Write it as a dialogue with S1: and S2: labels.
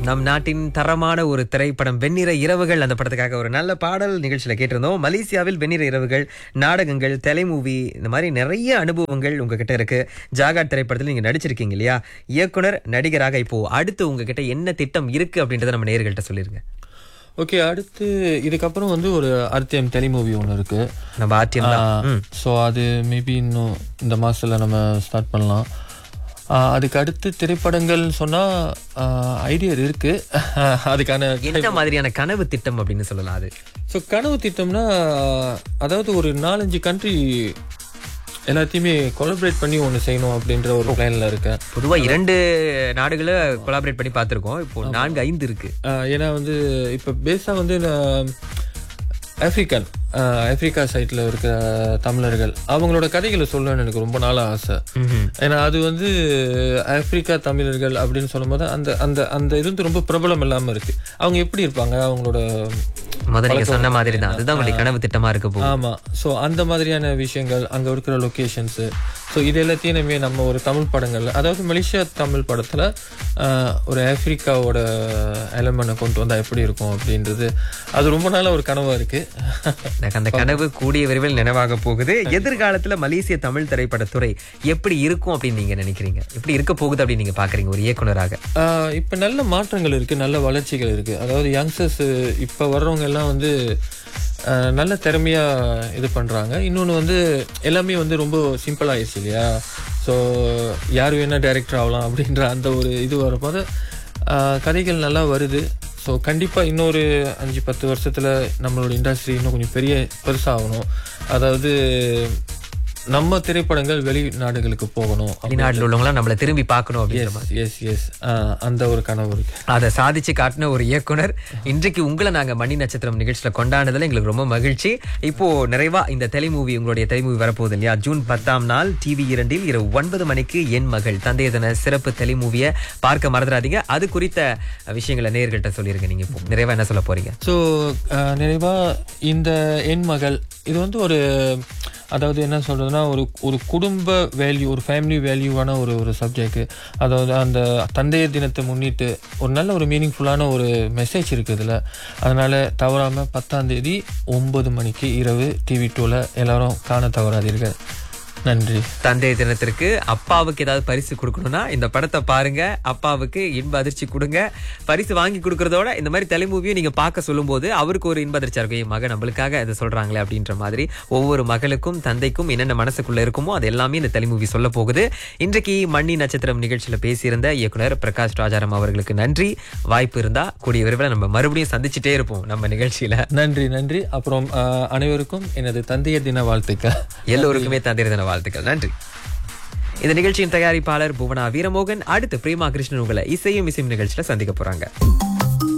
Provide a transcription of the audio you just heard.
S1: நம் நாட்டின் தரமான ஒரு திரைப்படம் வெண்ணிற இரவுகள் அந்த படத்துக்காக ஒரு நல்ல பாடல் நிகழ்ச்சியில கேட்டிருந்தோம் மலேசியாவில் வெண்ணிற இரவுகள் நாடகங்கள் மூவி இந்த மாதிரி நிறைய அனுபவங்கள் உங்ககிட்ட இருக்கு ஜாகாட் திரைப்படத்தில் நீங்க நடிச்சிருக்கீங்க இல்லையா இயக்குனர் நடிகராக இப்போ அடுத்து உங்ககிட்ட என்ன திட்டம் இருக்கு அப்படின்றத நம்ம நேயர்கள்ட்ட சொல்லிருங்க
S2: ஓகே அடுத்து இதுக்கப்புறம் வந்து ஒரு ஆர்டிஎம் டெலி மூவி ஒன்று இருக்கு
S1: நம்ம ஆர்டிஎம் தான்
S2: ஸோ அது மேபி இன்னும் இந்த மாசத்துல நம்ம ஸ்டார்ட் பண்ணலாம் ஆஹ் அதுக்கு அடுத்து திரைப்படங்கள் சொன்னா ஐடியா இருக்கு அதுக்கான
S1: என்ன மாதிரியான கனவு திட்டம் அப்படின்னு சொல்லலாம் அது
S2: ஸோ கனவு திட்டம்னா அதாவது ஒரு நாலஞ்சு கண்ட்ரி எல்லாத்தையுமே கொலபரேட் பண்ணி ஒன்று செய்யணும் அப்படின்ற ஒரு பிளான்ல இருக்கேன்
S1: பொதுவா இரண்டு நாடுகளை கொலாபரேட் பண்ணி பார்த்திருக்கோம் இப்போ நான்கு ஐந்து இருக்கு
S2: ஆஹ் ஏன்னா வந்து இப்போ பேஸாக வந்து நான் ஆப்பிரிக்கன் ஆஹ் ஆப்பிரிக்கா சைட்ல இருக்கிற தமிழர்கள் அவங்களோட கதைகளை சொல்லணும்னு எனக்கு ரொம்ப நாளா ஆசை ஏன்னா அது வந்து ஆப்பிரிக்கா தமிழர்கள் அப்படின்னு சொல்லும்போது அந்த அந்த அந்த இது வந்து ரொம்ப பிரபலம் இல்லாம இருக்கு அவங்க எப்படி இருப்பாங்க அவங்களோட
S1: முதல்ல நீங்க சொன்ன மாதிரி தான் அதுதான் உங்களுடைய கனவு திட்டமா இருக்க போகுது
S2: ஆமா ஸோ அந்த மாதிரியான விஷயங்கள் அங்க இருக்கிற லொகேஷன்ஸ் ஸோ இது எல்லாத்தையுமே நம்ம ஒரு தமிழ் படங்கள்ல அதாவது மலேசியா தமிழ் படத்துல ஆஹ், ஒரு ஆப்பிரிக்காவோட எலமெண்ட்டை கொண்டு வந்தா எப்படி இருக்கும் அப்படின்றது அது ரொம்ப நாளா ஒரு கனவா இருக்கு
S1: எனக்கு அந்த கனவு கூடிய விரைவில் நினைவாக போகுது எதிர்காலத்துல மலேசிய தமிழ் திரைப்படத்துறை எப்படி இருக்கும் அப்படின்னு நீங்க நினைக்கிறீங்க எப்படி இருக்க போகுது அப்படின்னு நீங்க பாக்குறீங்க ஒரு இயக்குனராக
S2: ஆஹ் இப்ப நல்ல மாற்றங்கள் இருக்கு நல்ல வளர்ச்சிகள் இருக்கு அதாவது யங்ஸ்டர்ஸ் இப்ப வர்றவங்க எல்லாம் வந்து ஆஹ் நல்ல திறமையா இது பண்றாங்க இன்னொன்று வந்து எல்லாமே வந்து ரொம்ப சிம்பிள் ஆயிடுச்சு இல்லையா ஸோ யார் வேணா டைரக்டர் ஆகலாம் அப்படின்ற அந்த ஒரு இது வரும்போது ஆஹ் கதைகள் நல்லா வருது ஸோ கண்டிப்பாக இன்னொரு அஞ்சு பத்து வருஷத்தில் நம்மளோட இண்டஸ்ட்ரி இன்னும் கொஞ்சம் பெரிய பெருசாகணும் அதாவது நம்ம திரைப்படங்கள் வெளிநாடுகளுக்கு போகணும்
S1: வெளிநாட்டில் உள்ளவங்களாம் நம்மள திரும்பி பார்க்கணும் அப்படின்ற மாதிரி
S2: எஸ் எஸ் அந்த ஒரு கனவு இருக்கு
S1: அதை சாதிச்சு காட்டின ஒரு இயக்குனர் இன்றைக்கு உங்களை நாங்க மணி நட்சத்திரம் நிகழ்ச்சியில கொண்டாடுனதுல எங்களுக்கு ரொம்ப மகிழ்ச்சி இப்போ நிறைவா இந்த மூவி உங்களுடைய மூவி வரப்போகுது இல்லையா ஜூன் பத்தாம் நாள் டிவி இரண்டில் இரவு ஒன்பது மணிக்கு என் மகள் தந்தைய தின சிறப்பு மூவியை பார்க்க மறந்துடாதீங்க அது குறித்த விஷயங்களை நேயர்கள்ட்ட சொல்லிருங்க நீங்க இப்போ நிறைவா என்ன சொல்ல போறீங்க
S2: ஸோ நிறைவா இந்த என் மகள் இது வந்து ஒரு அதாவது என்ன சொல்றதுன்னா ஒரு ஒரு குடும்ப வேல்யூ ஒரு ஃபேமிலி வேல்யூவான ஒரு ஒரு சப்ஜெக்ட் அதாவது அந்த தந்தையர் தினத்தை முன்னிட்டு ஒரு நல்ல ஒரு மீனிங்ஃபுல்லான ஒரு மெசேஜ் இருக்குது இதில் அதனால தவறாம பத்தாம் தேதி ஒன்பது மணிக்கு இரவு டிவி டூவில் எல்லாரும் காண தவறாதீர்கள் நன்றி
S1: தந்தை தினத்திற்கு அப்பாவுக்கு ஏதாவது பரிசு கொடுக்கணும்னா இந்த படத்தை பாருங்க அப்பாவுக்கு இன்ப அதிர்ச்சி கொடுங்க பரிசு வாங்கி கொடுக்கறதோட இந்த மாதிரி தலைமூவியும் நீங்க பார்க்க சொல்லும்போது அவருக்கு ஒரு இன்ப அதிர்ச்சியா இருக்கும் என் மகன் நம்மளுக்காக இதை சொல்றாங்களே அப்படின்ற மாதிரி ஒவ்வொரு மகளுக்கும் தந்தைக்கும் என்னென்ன மனசுக்குள்ள இருக்குமோ அது எல்லாமே இந்த தலைமூவி சொல்ல போகுது இன்றைக்கு மண்ணி நட்சத்திரம் நிகழ்ச்சியில பேசியிருந்த இயக்குனர் பிரகாஷ் ராஜாராம் அவர்களுக்கு நன்றி வாய்ப்பு இருந்தா கூடிய விரைவில் நம்ம மறுபடியும் சந்திச்சுட்டே இருப்போம் நம்ம நிகழ்ச்சியில
S2: நன்றி நன்றி அப்புறம் ஆஹ், அனைவருக்கும் எனது தந்தையர் தின வாழ்த்துக்கள்
S1: எல்லோருக்குமே தந்தை தின வாழ்த்துக்கள் நன்றி இந்த நிகழ்ச்சியின் தயாரிப்பாளர் புவனா வீரமோகன் அடுத்து பிரேமா கிருஷ்ணன் உங்களை இசையும் இசையும் நிகழ்ச்சியில சந்திக்க போறாங்க